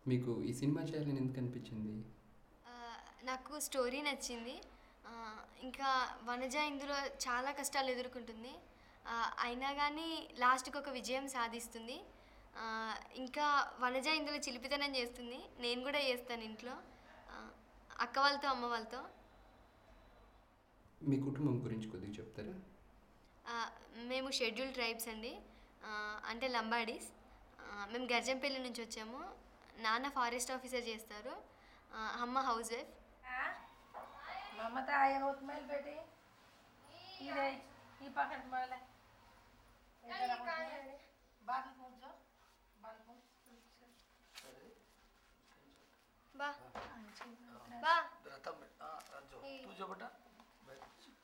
మీకు ఈ సినిమా చేయాలని ఎందుకు అనిపించింది ఆ, నాకు స్టోరీ నచ్చింది ఆ, ఇంకా వనజ ఇందులో చాలా కష్టాలు ఎదుర్కొంటుంది ఆ, అయినా కానీ లాస్ట్కి ఒక విజయం సాధిస్తుంది ఆ, ఇంకా వనజ ఇందులో చిలిపితనం చేస్తుంది నేను కూడా చేస్తాను ఇంట్లో ఆ, అక్క వాళ్ళతో అమ్మ వాళ్ళతో మీ కుటుంబం గురించి కొద్దిగా చెప్తారా ఆ, మేము షెడ్యూల్ ట్రైబ్స్ అండి ఆ, అంటే లంబాడీస్ ఆ, మేము గర్జంపల్లి నుంచి వచ్చాము నాన్న ఫారెస్ట్ ఆఫీసర్ చేస్తారు ఆ, అమ్మ హౌస్ వైఫ్ మమత ఆయన ఉత్మేలు పెట్టి ఇదే ఈ పక్కన మళ్ళీ బాగా కొంచెం బాగా బా బా रतम बेटा हाँ, रंजो तू जो बेटा बैठ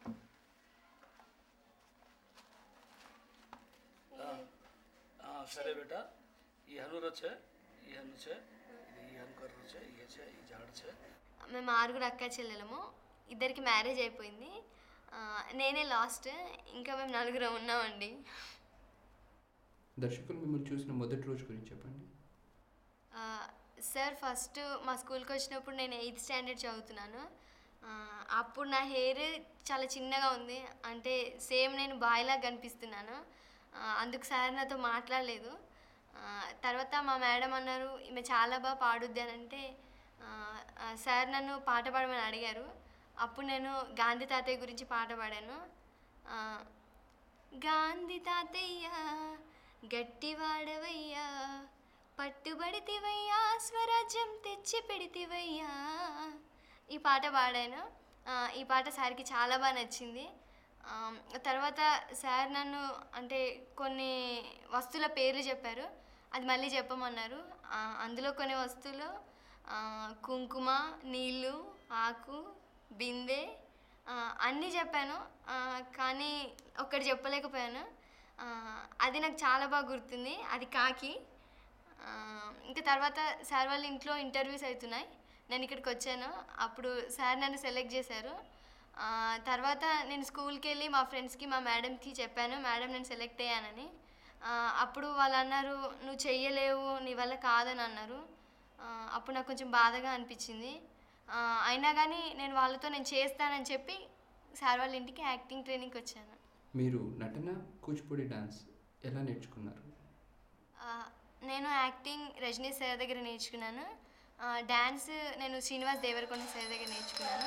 हाँ, हाँ సరే బేటా ఈ హనుర్ వచ్చే ఈ హను చే ఇది ఈ హను కర్ర వచ్చే ఈ చే ఈ జాడ చే మేము ఆరుగురు అక్క చెల్లెలము ఇద్దరికి మ్యారేజ్ అయిపోయింది ఆ, నేనే లాస్ట్ ఇంకా మేము నలుగురు ఉన్నామండి దర్శకులు మిమ్మల్ని చూసిన మొదటి రోజు గురించి చెప్పండి ఆ, సార్ ఫస్ట్ మా స్కూల్కి వచ్చినప్పుడు నేను ఎయిత్ స్టాండర్డ్ చదువుతున్నాను ఆ, అప్పుడు నా హెయిర్ చాలా చిన్నగా ఉంది అంటే సేమ్ నేను బాయ్లా కనిపిస్తున్నాను ఆ, అందుకు సార్ నాతో మాట్లాడలేదు ఆ, తర్వాత మా మేడం అన్నారు ఈమె చాలా బాగా పాడుద్ది అని అంటే ఆ, ఆ, సార్ నన్ను పాట పాడమని అడిగారు అప్పుడు నేను గాంధీ తాతయ్య గురించి పాట పాడాను ఆ, గాంధీ తాతయ్య గట్టివాడవయ్యా పట్టుబడితివయ్యా స్వరాజ్యం తెచ్చి పెడితివయ్యా ఈ పాట పాడాను ఆ, ఈ పాట సార్కి చాలా బాగా నచ్చింది ఆ, తర్వాత సార్ నన్ను అంటే కొన్ని వస్తువుల పేర్లు చెప్పారు అది మళ్ళీ చెప్పమన్నారు ఆ, అందులో కొన్ని వస్తువులు ఆ, కుంకుమ నీళ్ళు ఆకు బిందె ఆ, అన్నీ చెప్పాను ఆ, కానీ ఒక్కటి చెప్పలేకపోయాను ఆ, అది నాకు చాలా బాగా గుర్తుంది అది కాకి ఆ, ఇంకా తర్వాత సార్ వాళ్ళ ఇంట్లో ఇంటర్వ్యూస్ అవుతున్నాయి నేను ఇక్కడికి వచ్చాను అప్పుడు సార్ నన్ను సెలెక్ట్ చేశారు ఆ, తర్వాత నేను స్కూల్కి వెళ్ళి మా ఫ్రెండ్స్కి మా మేడంకి చెప్పాను మేడం నేను సెలెక్ట్ అయ్యానని ఆ, అప్పుడు వాళ్ళు అన్నారు నువ్వు చెయ్యలేవు నీ వల్ల కాదని అన్నారు ఆ, అప్పుడు నాకు కొంచెం బాధగా అనిపించింది ఆ, అయినా కానీ నేను వాళ్ళతో నేను చేస్తానని చెప్పి సార్ వాళ్ళ ఇంటికి యాక్టింగ్ ట్రైనింగ్కి వచ్చాను మీరు నటన కూచిపూడి డాన్స్ ఎలా నేర్చుకున్నారు ఆ, నేను యాక్టింగ్ రజనీ సార్ దగ్గర నేర్చుకున్నాను ఆ, డ్యాన్స్ నేను శ్రీనివాస్ దేవరకొండ సార్ దగ్గర నేర్చుకున్నాను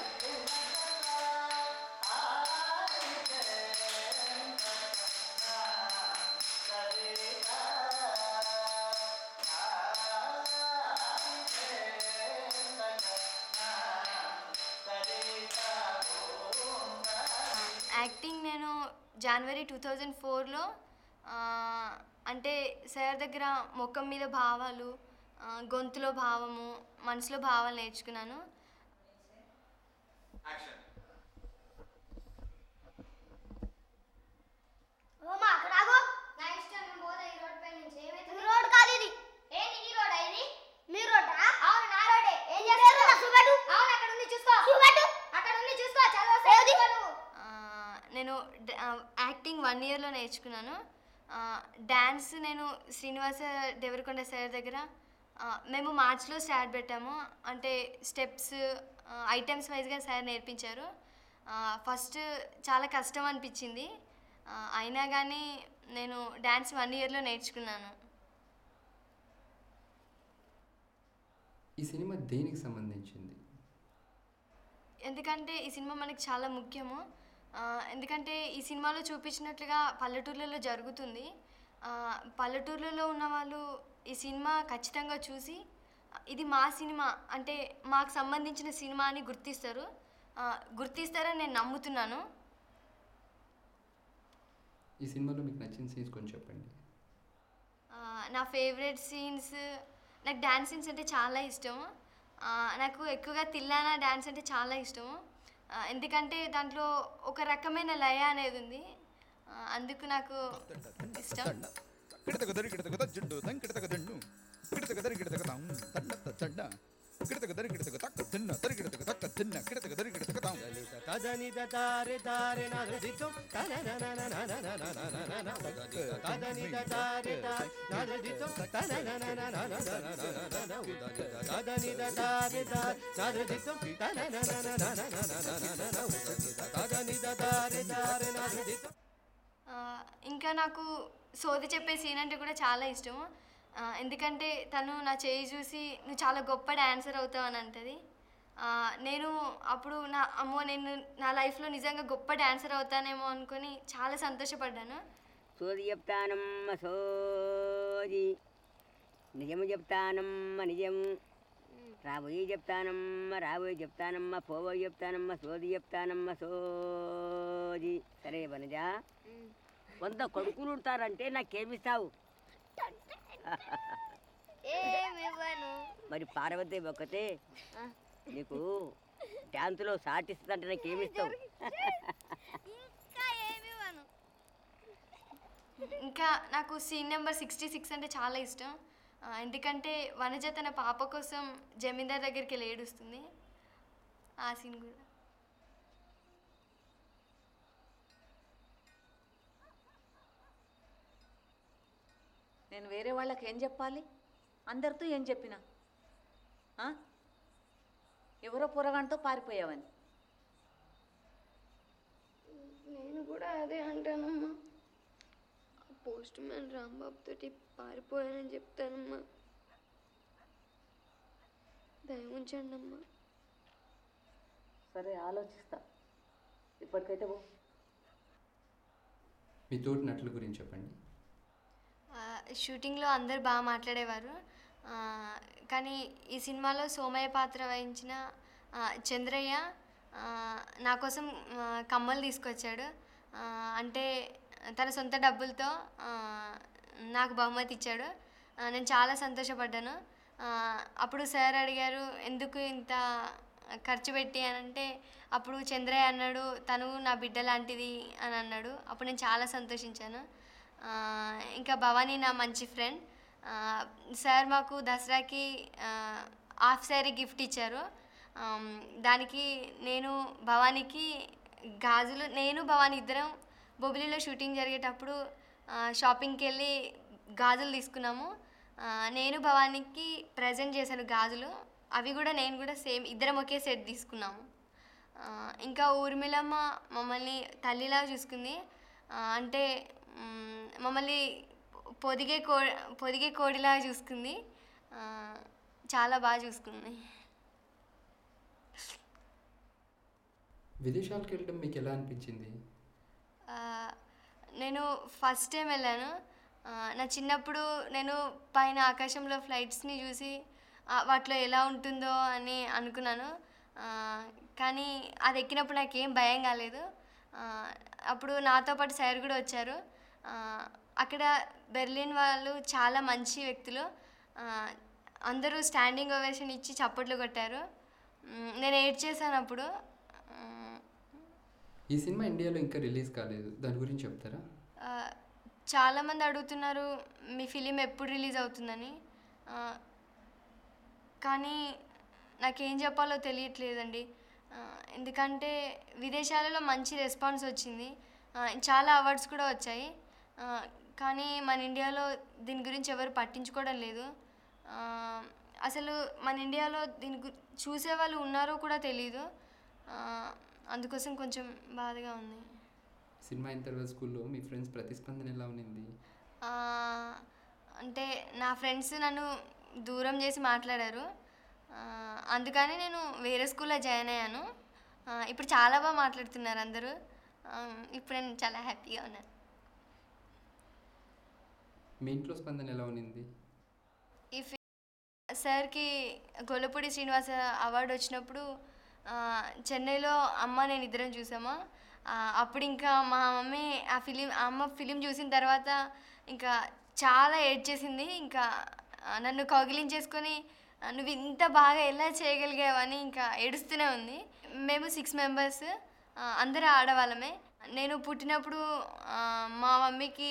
యాక్టింగ్ నేను జనవరి టూ థౌజండ్ ఫోర్లో అంటే సార్ దగ్గర ముఖం మీద భావాలు ఆ, గొంతులో భావము మనసులో భావాలు నేర్చుకున్నాను ఓమా అక్కడ ఆగు నా ఇష్టం నేను పోతా ఈ రోడ్ పై నుంచి ఏమైతుంది రోడ్ కాదు ఇది ఏంటి ఈ రోడ్ ఇది మీ రోడ్ అవును నా రోడే ఏం చేస్తావు చూపెట్టు అవును అక్కడ ఉంది చూసుకో చూపెట్టు అక్కడ ఉంది చూసుకో చదవ నువ్వు ఆ, నేను డ- ఆ, యాక్టింగ్ వన్ ఇయర్లో నేర్చుకున్నాను ఆ, డ్యాన్స్ నేను శ్రీనివాస దేవరకొండ సార్ దగ్గర ఆ, మేము మార్చ్లో స్టార్ట్ పెట్టాము అంటే స్టెప్స్ ఐటమ్స్ వైజ్గా సార్ నేర్పించారు ఆ, ఫస్ట్ చాలా కష్టం అనిపించింది ఆ, అయినా కానీ నేను డ్యాన్స్ వన్ ఇయర్లో నేర్చుకున్నాను ఈ సినిమా దేనికి సంబంధించింది ఎందుకంటే ఈ సినిమా మనకి చాలా ముఖ్యము ఆ, ఎందుకంటే ఈ సినిమాలో చూపించినట్లుగా పల్లెటూర్లలో జరుగుతుంది ఆ, పల్లెటూర్లలో ఉన్న వాళ్ళు ఈ సినిమా ఖచ్చితంగా చూసి ఆ, ఇది మా సినిమా అంటే మాకు సంబంధించిన సినిమా అని గుర్తిస్తారు ఆ, గుర్తిస్తారని నేను నమ్ముతున్నాను ఈ సినిమాలో మీకు నచ్చిన సీన్స్ కొంచెం చెప్పండి ఆ, నా ఫేవరెట్ సీన్స్ నాకు డ్యాన్స్ సీన్స్ అంటే చాలా ఇష్టం ఆ, నాకు ఎక్కువగా తిల్లానా డ్యాన్స్ అంటే చాలా ఇష్టం ఆ, ఎందుకంటే దాంట్లో ఒక రకమైన లయ అనేది ఉంది ఆ, అందుకు నాకు ఇష్టం కిడతగదరి కిడతగద జుండు తం కిడతగదండు కిడతగదరి కిడతగదాం తండ చండ కిడతక దరి కిడతక తక్క తిన్న దరి కిడతక తక్క తిన్న కిడతక దరి కిడతక తాం తదని తారే తారే నాదితో తదని తారే తారే నాదితో తదని తారే తారే నాదితో తదని తారే తారే నాదితో ఆ, ఇంకా నాకు సోది చెప్పే సీన్ అంటే కూడా చాలా ఇష్టం ఆ, ఎందుకంటే తను నా చేయి చూసి నువ్వు చాలా గొప్ప డాన్సర్ అవుతావు అని అంటది ఆ, నేను అప్పుడు నా అమ్మో నేను నా లైఫ్లో నిజంగా గొప్ప డాన్సర్ అవుతానేమో అనుకొని చాలా సంతోషపడ్డాను సోది చెప్తానమ్మ సోది నిజము చెప్తానమ్మ నిజము రాబోయి చెప్తానమ్మ రాబోయి చెప్తానమ్మ పోబోయి చెప్తానమ్మ సోది చెప్తానమ్మ సోది సరే వనజా వంద కొడుకులు ఉంటారంటే నాకేమిస్తావు ఏమివ్వను మరి పార్వతి ఒక్కతే నీకు డ్యాన్సులో సాటిస్తుందంటే నాకేమిస్తావు ఇంకా ఏమివ్వను ఇంకా నాకు సీన్ నెంబర్ సిక్స్టీ సిక్స్ అంటే చాలా ఇష్టం ఆ, ఎందుకంటే వనజ తన పాప కోసం జమీందార్ దగ్గరికి వెళ్ళి ఏడుస్తుంది ఆ సీన్ కూడా నేను వేరే వాళ్ళకి ఏం చెప్పాలి అందరితో ఏం చెప్పినా ఆ? ఎవరో పొరగంటతో పారిపోయావని నేను కూడా అదే అంటానమ్మా పోస్ట్ మ్యాన్ రాంబాబు తోటి పారిపోయానని చెప్తానమ్మా దయ ఉంచండి అమ్మా సరే ఆలోచిస్తా ఇప్పటికైతే పో మీ తోటి నటుల గురించి చెప్పండి ఆ, షూటింగ్లో అందరు బాగా మాట్లాడేవారు ఆ, కానీ ఈ సినిమాలో సోమయ్య పాత్ర వహించిన ఆ, చంద్రయ్య ఆ, నా కోసం ఆ, కమ్మలు తీసుకొచ్చాడు ఆ, అంటే తన సొంత డబ్బులతో ఆ, నాకు బహుమతి ఇచ్చాడు ఆ, నేను చాలా సంతోషపడ్డాను ఆ, అప్పుడు సార్ అడిగారు ఎందుకు ఇంత ఖర్చు పెట్టి అని అంటే అప్పుడు చంద్రయ్య అన్నాడు తను నా బిడ్డ లాంటిది అని అన్నాడు అప్పుడు నేను చాలా సంతోషించాను ఆ, ఇంకా భవానీ నా మంచి ఫ్రెండ్ ఆ, సార్ మాకు దసరాకి ఆ, హాఫ్ శారీ గిఫ్ట్ ఇచ్చారు ఆమ్, దానికి నేను భవానీకి గాజులు నేను భవానీ ఇద్దరం బొబిలిలో షూటింగ్ జరిగేటప్పుడు ఆ, షాపింగ్కి వెళ్ళి గాజులు తీసుకున్నాము ఆ, నేను భవానీకి ప్రజెంట్ చేశాను గాజులు అవి కూడా నేను కూడా సేమ్ ఇద్దరం ఒకే సెట్ తీసుకున్నాము ఆ, ఇంకా ఊర్మిళమ్మ మమ్మల్ని తల్లిలా చూసుకుంది ఆ, అంటే మ్, మమ్మల్ని పొదిగే కో పొదిగే కోడిలా చూసుకుంది ఆ, చాలా బాగా చూసుకుంది విదేశాలకు వెళ్ళడం మీకు ఎలా అనిపించింది ఆ, నేను ఫస్ట్ టైం వెళ్ళాను ఆ, నా చిన్నప్పుడు నేను పైన ఆకాశంలో ఫ్లైట్స్ని చూసి ఆ, వాటిలో ఎలా ఉంటుందో అని అనుకున్నాను ఆ, కానీ అది ఎక్కినప్పుడు నాకేం భయం కాలేదు ఆ, అప్పుడు నాతో పాటు సార్ కూడా వచ్చారు ఆ, అక్కడ బెర్లిన్ వాళ్ళు చాలా మంచి వ్యక్తులు ఆ, అందరూ స్టాండింగ్ ఓవేషన్ ఇచ్చి చప్పట్లు కొట్టారు మ్, నేను ఏడ్ చేశాను అప్పుడు ఆ, ఈ సినిమా ఇండియాలో ఇంకా రిలీజ్ కాలేదు దాని గురించి చెప్తారా ఆ, చాలామంది అడుగుతున్నారు మీ ఫిలిం ఎప్పుడు రిలీజ్ అవుతుందని ఆ, కానీ నాకేం చెప్పాలో తెలియట్లేదండి ఆ, ఎందుకంటే విదేశాలలో మంచి రెస్పాన్స్ వచ్చింది ఆ, చాలా అవార్డ్స్ కూడా వచ్చాయి ఆ, కానీ మన ఇండియాలో దీని గురించి ఎవరు పట్టించుకోవడం లేదు ఆ, అసలు మన ఇండియాలో దీని గు చూసే వాళ్ళు ఉన్నారో కూడా తెలీదు ఆ, అందుకోసం కొంచెం బాధగా ఉంది సినిమా అయిన తర్వాత స్కూల్లో మీ ఫ్రెండ్స్ ప్రతిస్పందన ఎలా ఉన్నింది ఆ, అంటే నా ఫ్రెండ్స్ నన్ను దూరం చేసి మాట్లాడారు ఆ, అందుకని నేను వేరే స్కూల్లో జాయిన్ అయ్యాను ఆ, ఇప్పుడు చాలా బాగా మాట్లాడుతున్నారు అందరూ ఆ, ఇప్పుడు నేను చాలా హ్యాపీగా ఉన్నాను మీ ఇంట్లో స్పందన ఎలా ఉన్నింది ఈ ఫి- సార్కి గొల్లపూడి శ్రీనివాస అవార్డు వచ్చినప్పుడు ఆ, చెన్నైలో అమ్మ నేను ఇద్దరం చూసామా ఆ, అప్పుడు ఇంకా మా మమ్మీ ఆ ఫిలిం ఆ అమ్మ ఫిలిం చూసిన తర్వాత ఇంకా చాలా ఏడ్ చేసింది ఇంకా ఆ, నన్ను కౌగిలించేసుకొని "ఆ, నువ్వు ఇంత బాగా ఎలా చేయగలిగావని ఇంకా ఏడుస్తూనే ఉంది మేము సిక్స్ మెంబర్స్ అందరూ ఆడవాళ్ళమే నేను పుట్టినప్పుడు ఆ, మా మమ్మీకి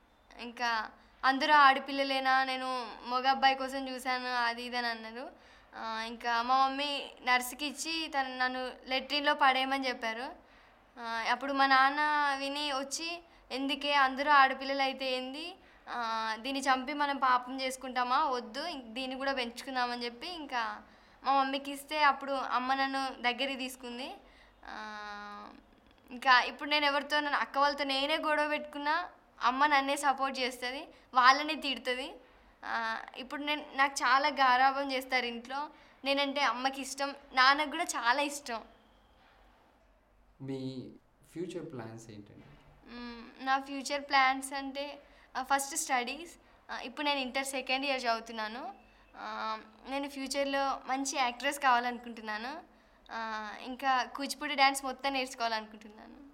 ఇంకా అందరూ ఆడపిల్లలేనా నేను మగ అబ్బాయి కోసం చూశాను అది ఇది అని అన్నారు ఆ, ఆ, ఇంకా మా మమ్మీ నర్సుకి ఇచ్చి తను నన్ను లెట్రిన్లో పడేయమని చెప్పారు ఆ, అప్పుడు మా నాన్న విని వచ్చి ఎందుకే అందరూ ఆడపిల్లలు అయితే ఏంది ఆ, దీన్ని చంపి మనం పాపం చేసుకుంటామా వద్దు ఇంక దీన్ని కూడా పెంచుకుందామని చెప్పి ఇంకా మా మమ్మీకి ఇస్తే అప్పుడు అమ్మ నన్ను దగ్గరికి తీసుకుంది ఆ, ఇంకా ఇప్పుడు నేను ఎవరితో నన్ను అక్క వాళ్ళతో నేనే గొడవ పెట్టుకున్నా అమ్మ నన్నే సపోర్ట్ చేస్తుంది వాళ్ళని తిడుతుంది ఆ, ఇప్పుడు నేను నాకు చాలా గారాబం చేస్తారు ఇంట్లో నేనంటే అమ్మకి ఇష్టం నాన్నకు కూడా చాలా ఇష్టం మీ ఫ్యూచర్ ప్లాన్స్ ఏంటండి మ్మ్, నా ఫ్యూచర్ ప్లాన్స్ అంటే ఫస్ట్ స్టడీస్ ఇప్పుడు నేను ఇంటర్ సెకండ్ ఇయర్ చదువుతున్నాను ఆ, నేను ఫ్యూచర్లో మంచి యాక్ట్రెస్ కావాలనుకుంటున్నాను ఆ, ఇంకా కూచిపూడి డ్యాన్స్ మొత్తం నేర్చుకోవాలనుకుంటున్నాను